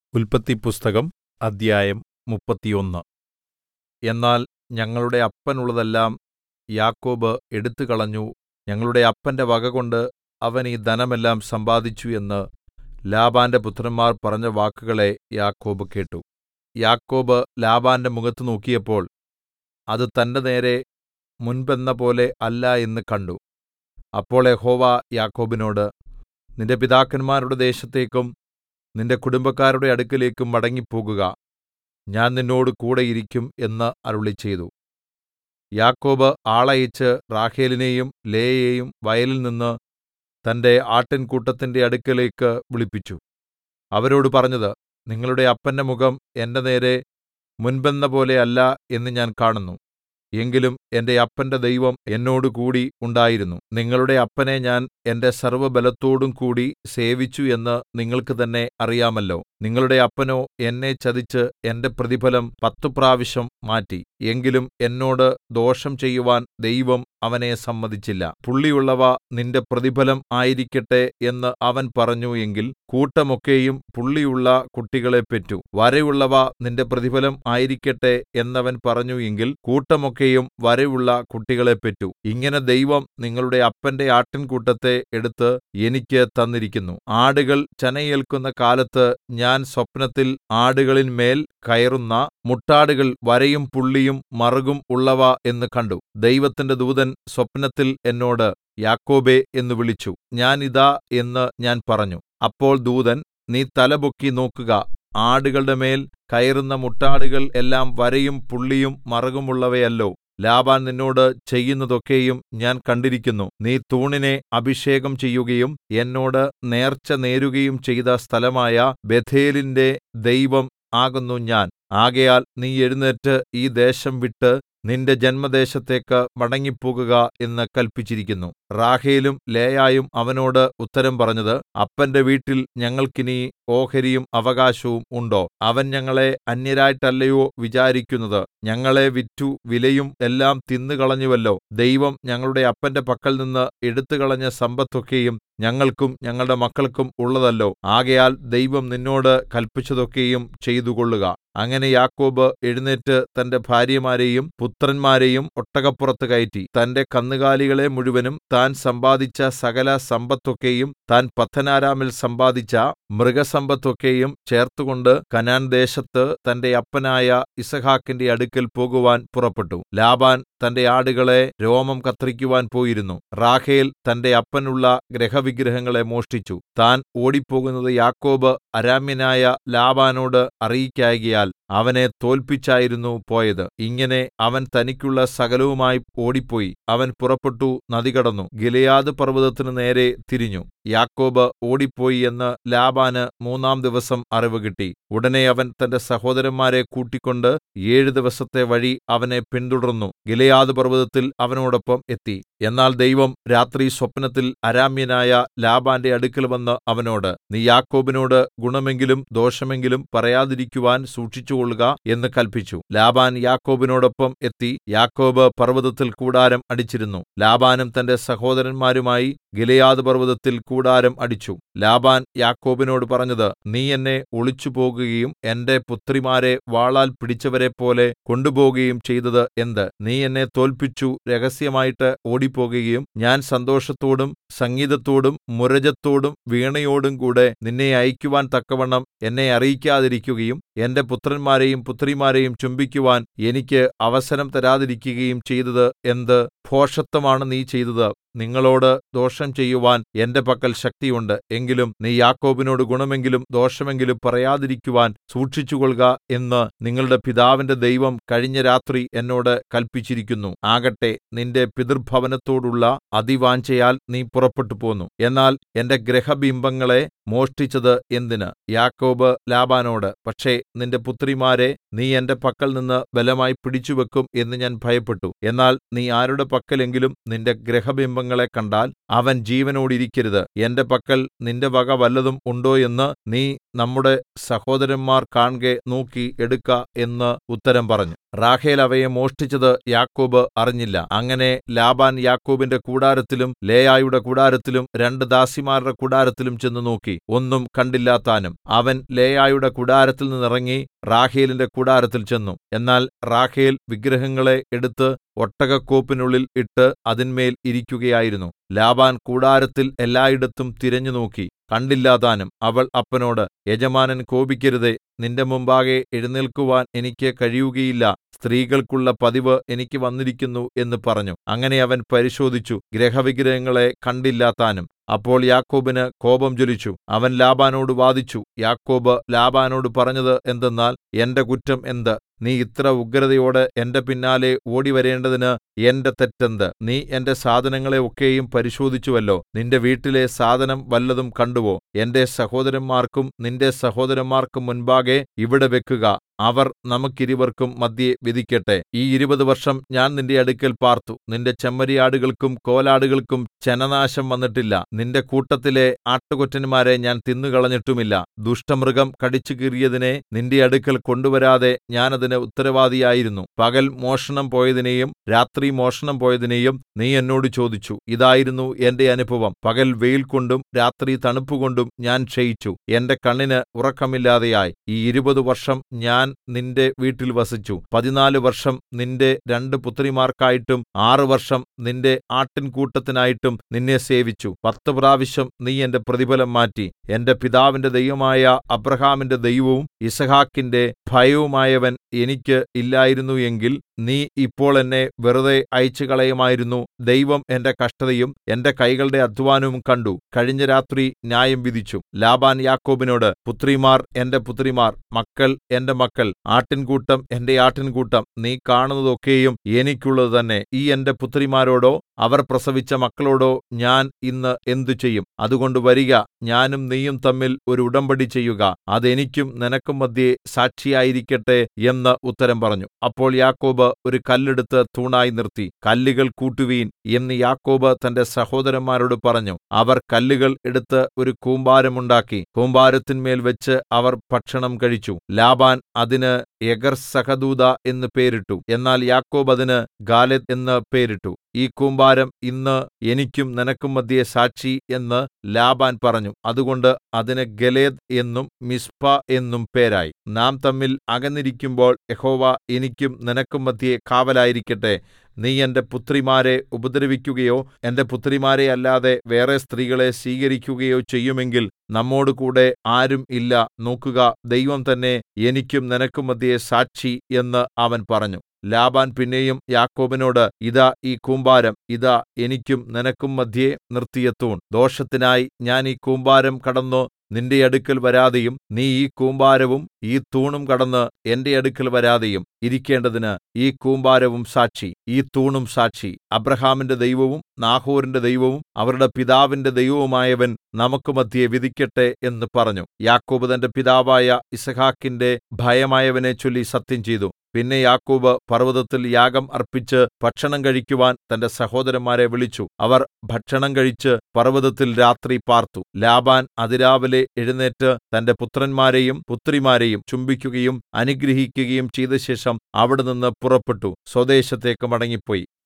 ഉല്പത്തിപ്പുസ്തകം അദ്ധ്യായം മുപ്പത്തൊന്ന് എന്നാൽ ഞങ്ങളുടെ അപ്പനുള്ളതെല്ലാം യാക്കോബ് എടുത്തുകളഞ്ഞു ഞങ്ങളുടെ അപ്പന്റെ വകകൊണ്ട് അവൻ ഈ ധനമെല്ലാം സമ്പാദിച്ചു എന്ന് ലാബാന്റെ പുത്രന്മാർ പറഞ്ഞ വാക്കുകളെ യാക്കോബ് കേട്ടു യാക്കോബ് ലാബാന്റെ മുഖത്ത് നോക്കിയപ്പോൾ അത് തന്റെ നേരെ മുൻപെന്നപോലെ അല്ല എന്ന് കണ്ടു അപ്പോൾ യഹോവ യാക്കോബിനോട് നിന്റെ പിതാക്കന്മാരുടെ ദേശത്തേക്കും നിന്റെ കുടുംബക്കാരുടെ അടുക്കലേക്കും മടങ്ങിപ്പോകുക ഞാൻ നിന്നോട് കൂടെ ഇരിക്കും എന്ന് അരുളിച്ചെയ്തു യാക്കോബ് ആളയച്ച് റാഹേലിനെയും ലേയയെയും വയലിൽനിന്ന് തന്റെ ആട്ടിൻകൂട്ടത്തിന്റെ അടുക്കലേക്ക് വിളിപ്പിച്ചു അവരോട് പറഞ്ഞത് നിങ്ങളുടെ അപ്പന്റെ മുഖം എന്റെ നേരെ മുൻപെന്നപോലെ അല്ല എന്ന് ഞാൻ കാണുന്നു എങ്കിലും എന്റെ അപ്പന്റെ ദൈവം എന്നോടുകൂടി ഉണ്ടായിരുന്നു നിങ്ങളുടെ അപ്പനെ ഞാൻ എന്റെ സർവ്വബലത്തോടും കൂടി സേവിച്ചു എന്ന് നിങ്ങൾക്ക് തന്നെ അറിയാമല്ലോ നിങ്ങളുടെ അപ്പനോ എന്നെ ചതിച്ച് എന്റെ പ്രതിഫലം പത്തു പ്രാവശ്യം മാറ്റി എങ്കിലും എന്നോട് ദോഷം ചെയ്യുവാൻ ദൈവം അവനെ സമ്മതിച്ചില്ല പുള്ളിയുള്ളവ നിന്റെ പ്രതിഫലം ആയിരിക്കട്ടെ എന്ന് അവൻ പറഞ്ഞു എങ്കിൽ കൂട്ടമൊക്കെയും പുള്ളിയുള്ള കുട്ടികളെ പെറ്റു വരയുള്ളവ നിന്റെ പ്രതിഫലം ആയിരിക്കട്ടെ എന്നവൻ പറഞ്ഞു എങ്കിൽ കൂട്ടമൊക്കെയും വരയുള്ള കുട്ടികളെ പെറ്റു ഇങ്ങനെ ദൈവം നിങ്ങളുടെ അപ്പന്റെ ആട്ടിൻകൂട്ടത്തെ എടുത്ത് എനിക്ക് തന്നിരിക്കുന്നു ആടുകൾ ചനയേല്ക്കുന്ന കാലത്ത് ഞാൻ സ്വപ്നത്തിൽ ആടുകളിന്മേൽ കയറുന്ന മുട്ടാടുകൾ വരയും പുള്ളിയും മറുകും ഉള്ളവ എന്ന് കണ്ടു ദൈവത്തിന്റെ ദൂതൻ സ്വപ്നത്തിൽ എന്നോട് യാക്കോബേ എന്ന് വിളിച്ചു ഞാൻ ഇതാ എന്ന് ഞാൻ പറഞ്ഞു അപ്പോൾ ദൂതൻ നീ തലപൊക്കി നോക്കുക ആടുകളുടെ മേൽ കയറുന്ന മുട്ടാടുകൾ എല്ലാം വരയും പുള്ളിയും മറുകുമുള്ളവയല്ലോ ലാബാൻ നിന്നോട് ചെയ്യുന്നതൊക്കെയും ഞാൻ കണ്ടിരിക്കുന്നു നീ തൂണിനെ അഭിഷേകം ചെയ്യുകയും എന്നോട് നേർച്ച നേരുകയും ചെയ്ത സ്ഥലമായ ബേഥേലിന്റെ ദൈവം ആകുന്നു ഞാൻ ആകയാൽ നീ എഴുന്നേറ്റ് ഈ ദേശം വിട്ട് നിന്റെ ജന്മദേശത്തേക്ക് മടങ്ങിപ്പോകുക എന്ന് കല്പിച്ചിരിക്കുന്നു റാഹേലും ലേയായും അവനോട് ഉത്തരം പറഞ്ഞത് അപ്പന്റെ വീട്ടിൽ ഞങ്ങൾക്കിനി ഓഹരിയും അവകാശവും ഉണ്ടോ അവൻ ഞങ്ങളെ അന്യരായിട്ടല്ലയോ വിചാരിക്കുന്നത് ഞങ്ങളെ വിറ്റു വിലയും എല്ലാം തിന്നുകളഞ്ഞുവല്ലോ ദൈവം ഞങ്ങളുടെ അപ്പന്റെ പക്കൽനിന്ന് എടുത്തുകളഞ്ഞ സമ്പത്തൊക്കെയും ഞങ്ങൾക്കും ഞങ്ങളുടെ മക്കൾക്കും ഉള്ളതല്ലോ ആകയാൽ ദൈവം നിന്നോട് കല്പിച്ചതൊക്കെയും ചെയ്തുകൊള്ളുക അങ്ങനെ യാക്കോബ് എഴുന്നേറ്റ് തന്റെ ഭാര്യമാരെയും പുത്രന്മാരെയും ഒട്ടകപ്പുറത്ത് കയറ്റി തന്റെ കന്നുകാലികളെ മുഴുവനും താൻ സമ്പാദിച്ച സകല സമ്പത്തൊക്കെയും താൻ പദ്ധനാരാമിൽ സമ്പാദിച്ച മൃഗസമ്പത്തൊക്കെയും ചേർത്തുകൊണ്ട് കനാൻ ദേശത്ത് തന്റെ അപ്പനായ ഇസഹാക്കിന്റെ അടുക്കൽ പോകുവാൻ പുറപ്പെട്ടു ലാബാൻ തന്റെ ആടുകളെ രോമം കത്രിക്കുവാൻ പോയിരുന്നു റാഹേൽ തന്റെ അപ്പനുള്ള ഗ്രഹവിഗ്രഹങ്ങളെ മോഷ്ടിച്ചു താൻ ഓടിപ്പോകുന്നത് യാക്കോബ് അരാമ്യനായ ലാബാനോട് അറിയിക്കായ്കയാൽ അവനെ തോൽപ്പിച്ചായിരുന്നു പോയത് ഇങ്ങനെ അവൻ തനിക്കുള്ള സകലവുമായി ഓടിപ്പോയി അവൻ പുറപ്പെട്ടു നദി കടന്നു ഗിലെയാദ് പർവ്വതത്തിനു നേരെ തിരിഞ്ഞു യാക്കോബ് ഓടിപ്പോയി എന്ന് ലാബാന് മൂന്നാം ദിവസം അറിവ് കിട്ടി ഉടനെ അവൻ തന്റെ സഹോദരന്മാരെ കൂട്ടിക്കൊണ്ട് ഏഴു ദിവസത്തെ വഴി അവനെ പിന്തുടർന്നു ഗിലെയാദ് പർവ്വതത്തിൽ അവനോടൊപ്പം എത്തി എന്നാൽ ദൈവം രാത്രി സ്വപ്നത്തിൽ അരാമ്യനായ ലാബാന്റെ അടുക്കൽ വന്ന് അവനോട് നീ യാക്കോബിനോട് ഗുണമെങ്കിലും ദോഷമെങ്കിലും പറയാതിരിക്കുവാൻ സൂക്ഷിച്ചുകൊള്ളുക എന്ന് കൽപ്പിച്ചു ലാബാൻ യാക്കോബിനോടൊപ്പം എത്തി യാക്കോബ് പർവ്വതത്തിൽ കൂടാരം അടിച്ചിരുന്നു ലാബാനും തന്റെ സഹോദരന്മാരുമായി ഗിലെയാദ് പർവ്വതത്തിൽ കൂടാരം അടിച്ചു ലാബാൻ യാക്കോബിനോട് പറഞ്ഞത് നീ എന്നെ ഒളിച്ചു പോകുകയും എന്റെ പുത്രിമാരെ വാളാൽ പിടിച്ചവരെപ്പോലെ കൊണ്ടുപോകുകയും ചെയ്തത് എന്ത് നീ എന്നെ തോൽപ്പിച്ചു രഹസ്യമായിട്ട് ഓടിപ്പോകുകയും ഞാൻ സന്തോഷത്തോടും സംഗീതത്തോടും മുരജത്തോടും വീണയോടും കൂടെ നിന്നെ അയക്കുവാൻ തക്കവണ്ണം എന്നെ അറിയിക്കാതിരിക്കുകയും എന്റെ പുത്രന്മാരെയും പുത്രിമാരെയും ചുംബിക്കുവാൻ എനിക്ക് അവസരം തരാതിരിക്കുകയും ചെയ്തത് എന്ത് ഭോഷത്വമാണ് നീ ചെയ്തത് നിങ്ങളോട് ദോഷം ചെയ്യുവാൻ എന്റെ പക്കൽ ശക്തിയുണ്ട് എങ്കിലും നീ യാക്കോബിനോട് ഗുണമെങ്കിലും ദോഷമെങ്കിലും പറയാതിരിക്കുവാൻ സൂക്ഷിച്ചുകൊള്ളുക എന്ന് നിങ്ങളുടെ പിതാവിന്റെ ദൈവം കഴിഞ്ഞ രാത്രി എന്നോട് കൽപ്പിച്ചിരിക്കുന്നു ആകട്ടെ നിന്റെ പിതൃഭവനത്തോടുള്ള അതിവാഞ്ചയാൽ നീ പുറപ്പെട്ടു പോന്നു എന്നാൽ എന്റെ ഗ്രഹബിംബങ്ങളെ മോഷ്ടിച്ചത് എന്തിന് യാക്കോബ് ലാബാനോട് പക്ഷേ നിന്റെ പുത്രിമാരെ നീ എന്റെ പക്കൽ നിന്ന് ബലമായി പിടിച്ചുവെക്കും എന്ന് ഞാൻ ഭയപ്പെട്ടു എന്നാൽ നീ ആരുടെ പക്കലെങ്കിലും നിന്റെ ഗ്രഹബിംബം കുടുംബങ്ങളെ കണ്ടാൽ അവൻ ജീവനോടിരിക്കരുത് എന്റെ പക്കൽ നിന്റെ വക വല്ലതും ഉണ്ടോ എന്ന് നീ നമ്മുടെ സഹോദരന്മാർ കാൺകെ നോക്കി എടുക്ക എന്ന് ഉത്തരം പറഞ്ഞു റാഹേൽ അവയെ മോഷ്ടിച്ചത് യാക്കോബ് അറിഞ്ഞില്ല അങ്ങനെ ലാബാൻ യാക്കോബിന്റെ കൂടാരത്തിലും ലേയായുടെ കൂടാരത്തിലും രണ്ട് ദാസിമാരുടെ കൂടാരത്തിലും ചെന്ന് നോക്കി ഒന്നും കണ്ടില്ലതാനും അവൻ ലേയായുടെ കൂടാരത്തിൽ നിന്നിറങ്ങി റാഹേലിന്റെ കൂടാരത്തിൽ ചെന്നു എന്നാൽ റാഹേൽ വിഗ്രഹങ്ങളെ എടുത്ത് ഒട്ടകക്കോപ്പിനുള്ളിൽ ഇട്ട് അതിന്മേൽ ഇരിക്കുകയായിരുന്നു ലാബാൻ കൂടാരത്തിൽ എല്ലായിടത്തും തിരഞ്ഞു നോക്കി കണ്ടില്ലതാനും അവൾ അപ്പനോട് യജമാനൻ കോപിക്കരുതേ നിന്റെ മുമ്പാകെ എഴുന്നേൽക്കുവാൻ എനിക്ക് കഴിയുകയില്ല സ്ത്രീകൾക്കുള്ള പതിവ് എനിക്ക് വന്നിരിക്കുന്നു എന്ന് പറഞ്ഞു അങ്ങനെ അവൻ പരിശോധിച്ചു ഗ്രഹവിഗ്രഹങ്ങളെ കണ്ടില്ലതാനും അപ്പോൾ യാക്കോബിന് കോപം ജ്വലിച്ചു അവൻ ലാബാനോട് വാദിച്ചു യാക്കോബ് ലാബാനോട് പറഞ്ഞത് എന്തെന്നാൽ എന്റെ കുറ്റം എന്ത് നീ ഇത്ര ഉഗ്രതയോടെ എന്റെ പിന്നാലെ ഓടിവരേണ്ടതിന് എന്റെ തെറ്റെന്ത് നീ എന്റെ സാധനങ്ങളെ ഒക്കെയും പരിശോധിച്ചുവല്ലോ നിന്റെ വീട്ടിലെ സാധനം വല്ലതും കണ്ടുവോ എന്റെ സഹോദരന്മാർക്കും നിന്റെ സഹോദരന്മാർക്കും മുൻപാകെ ഇവിടെ വെക്കുക അവർ നമുക്കിരുവർക്കും മദ്ധ്യേ വിധിക്കട്ടെ ഈ ഇരുപത് വർഷം ഞാൻ നിന്റെ അടുക്കൽ പാർത്തു നിന്റെ ചെമ്മരിയാടുകൾക്കും കോലാടുകൾക്കും ചനനാശം വന്നിട്ടില്ല നിന്റെ കൂട്ടത്തിലെ ആട്ടുകൊറ്റന്മാരെ ഞാൻ തിന്നുകളഞ്ഞിട്ടുമില്ല ദുഷ്ടമൃഗം കടിച്ചു കീറിയതിനെ നിന്റെ അടുക്കൽ കൊണ്ടുവരാതെ ഞാൻ അതിന് ഉത്തരവാദിയായിരുന്നു പകൽ മോഷണം പോയതിനെയും രാത്രി മോഷണം പോയതിനെയും നീ എന്നോട് ചോദിച്ചു ഇതായിരുന്നു എന്റെ അനുഭവം പകൽ വെയിൽ കൊണ്ടും രാത്രി തണുപ്പുകൊണ്ടും ഞാൻ ക്ഷയിച്ചു എന്റെ കണ്ണിന് ഉറക്കമില്ലാതെയായി ഈ ഇരുപത് വർഷം ഞാൻ നിന്റെ വീട്ടിൽ വസിച്ചു പതിനാല് വർഷം നിന്റെ രണ്ട് പുത്രിമാർക്കായിട്ടും ആറ് വർഷം നിന്റെ ആട്ടിൻകൂട്ടത്തിനായിട്ടും നിന്നെ സേവിച്ചു പത്ത് പ്രാവശ്യം നീ എന്റെ പ്രതിഫലം മാറ്റി എന്റെ പിതാവിന്റെ ദൈവമായ അബ്രഹാമിന്റെ ദൈവവും യിസ്ഹാക്കിന്റെ ഭയവുമായവൻ എനിക്ക് ഇല്ലായിരുന്നു എങ്കിൽ നീ ഇപ്പോൾ എന്നെ വെറുതെ അയച്ചുകളയുമായിരുന്നു ദൈവം എന്റെ കഷ്ടതയും എന്റെ കൈകളുടെ അധ്വാനവും കണ്ടു കഴിഞ്ഞ രാത്രി ന്യായം വിധിച്ചു ലാബാൻ യാക്കോബിനോട് പുത്രിമാർ എന്റെ പുത്രിമാർ മക്കൾ എന്റെ മക്കൾ ആട്ടിൻകൂട്ടം എന്റെ ആട്ടിൻകൂട്ടം നീ കാണുന്നതൊക്കെയും എനിക്കുള്ളത് തന്നെ ഈ എന്റെ പുത്രിമാരോടോ അവർ പ്രസവിച്ച മക്കളോടോ ഞാൻ ഇന്ന് എന്തു ചെയ്യും അതുകൊണ്ട് വരിക ഞാനും നീയും തമ്മിൽ ഒരു ഉടമ്പടി ചെയ്യുക അതെനിക്കും നിനക്കും മധ്യേ സാക്ഷിയായിരിക്കട്ടെ എന്ന് ഉത്തരം പറഞ്ഞു അപ്പോൾ യാക്കോബ് ഒരു കല്ലെടുത്ത് തൂണായി നിർത്തി കല്ലുകൾ കൂട്ടുവീൻ എന്ന് യാക്കോബ് തന്റെ സഹോദരന്മാരോട് പറഞ്ഞു അവർ കല്ലുകൾ എടുത്ത് ഒരു കൂമ്പാരമുണ്ടാക്കി കൂമ്പാരത്തിന്മേൽ വെച്ച് അവർ ഭക്ഷണം കഴിച്ചു ലാബാൻ അതിന് എഗർ സഹദൂത എന്ന് പേരിട്ടു എന്നാൽ യാക്കോബ് അതിന് ഗാലെദ് എന്ന് പേരിട്ടു ഈ കൂമ്പാരം ഇന്ന് എനിക്കും നിനക്കും മധ്യേ സാക്ഷി എന്ന് ലാബാൻ പറഞ്ഞു അതുകൊണ്ട് അതിന് ഗലേദ് എന്നും മിസ്പ എന്നും പേരായി നാം തമ്മിൽ അകന്നിരിക്കുമ്പോൾ യഹോവ എനിക്കും നിനക്കും മധ്യേ കാവലായിരിക്കട്ടെ നീ എന്റെ പുത്രിമാരെ ഉപദ്രവിക്കുകയോ എന്റെ പുത്രിമാരെ അല്ലാതെ വേറെ സ്ത്രീകളെ സ്വീകരിക്കുകയോ ചെയ്യുമെങ്കിൽ നമ്മോടുകൂടെ ആരും ഇല്ല നോക്കുക ദൈവം തന്നെ എനിക്കും നിനക്കും മധ്യേ സാക്ഷി എന്ന് അവൻ പറഞ്ഞു ലാബാൻ പിന്നെയും യാക്കോബിനോട് ഇതാ ഈ കൂമ്പാരം ഇതാ എനിക്കും നിനക്കും മധ്യേ നിർത്തിയ തൂൺ ദോഷത്തിനായി ഞാൻ ഈ കൂമ്പാരം കടന്നു നിന്റെ അടുക്കൽ വരാതെയും നീ ഈ കൂമ്പാരവും ഈ തൂണും കടന്ന് എന്റെ അടുക്കൽ വരാതെയും ഇരിക്കേണ്ടതിന് ഈ കൂമ്പാരവും സാക്ഷി ഈ തൂണും സാക്ഷി അബ്രഹാമിന്റെ ദൈവവും നാഹോരിന്റെ ദൈവവും അവരുടെ പിതാവിന്റെ ദൈവവുമായവൻ നമുക്ക് മധ്യേ വിധിക്കട്ടെ എന്ന് പറഞ്ഞു യാക്കോബ് തന്റെ പിതാവായ ഇസഹാക്കിന്റെ ഭയമായവനെ ചൊല്ലി സത്യം ചെയ്തു പിന്നെ യാക്കോബ് പർവ്വതത്തിൽ യാഗം അർപ്പിച്ച് ഭക്ഷണം കഴിക്കുവാൻ തന്റെ സഹോദരന്മാരെ വിളിച്ചു അവർ ഭക്ഷണം കഴിച്ച് പർവ്വതത്തിൽ രാത്രി പാർത്തു ലാബാൻ അതിരാവിലെ എഴുന്നേറ്റ് തന്റെ പുത്രന്മാരെയും പുത്രിമാരെയും ചുംബിക്കുകയും അനുഗ്രഹിക്കുകയും ചെയ്ത ശേഷം അവിടെ നിന്ന് പുറപ്പെട്ടു സ്വദേശത്തേക്ക് മടങ്ങിപ്പോയി